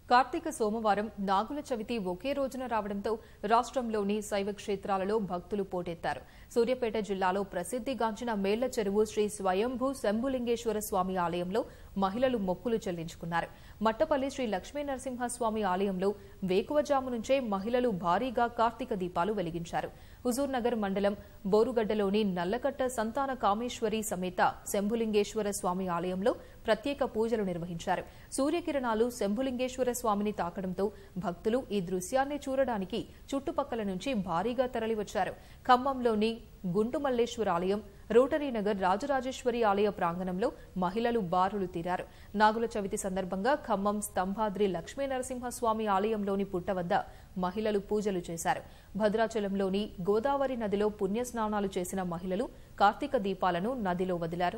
కార్తీక సోమవారం నాగుల చవితి ఒకే రోజున రావడంతో రాష్ట్రంలోని శైవ క్షేత్రాలలో భక్తులు పోటెత్తారు సూర్యాపేట జిల్లాలో ప్రసిద్ధిగాంచిన మేళ్ల చెరువు శ్రీ స్వయంభూ శంభులింగేశ్వర స్వామి ఆలయంలో మహిళలు మొక్కులు చెల్లించుకున్నారు మట్టపల్లి శ్రీ లక్ష్మీ నరసింహస్వామి ఆలయంలో వేకువజాము నుంచే మహిళలు భారీగా కార్తీక దీపాలు వెలిగించారు హుజూర్ నగర్ మండలం బోరుగడ్డలోని నల్లకట్ట సంతాన కామేశ్వరి సమేత శంభులింగేశ్వర స్వామి ఆలయంలో ప్రత్యేక పూజలు నిర్వహించారు సూర్యకిరణాలు శంభులింగేశ్వర స్వామిని తాకడంతో భక్తులు ఈ దృశ్యాన్ని చూడడానికి చుట్టుపక్కల నుంచి భారీగా తరలివచ్చారు ఖమ్మంలోని గుంటుమల్లేశ్వర ఆలయం రోటరీ నగర్ రాజరాజేశ్వరి ఆలయ ప్రాంగణంలో మహిళలు బారులు తీరారు నాగుల చవితి సందర్భంగా ఖమ్మం స్తంభాద్రి లక్ష్మీ నరసింహస్వామి ఆలయంలోని పుట్ట వద్ద మహిళలు పూజలు చేశారు భద్రాచలంలోని గోదావరి నదిలో పుణ్యస్నానాలు చేసిన మహిళలు కార్తీక దీపాలను నదిలో వదిలారు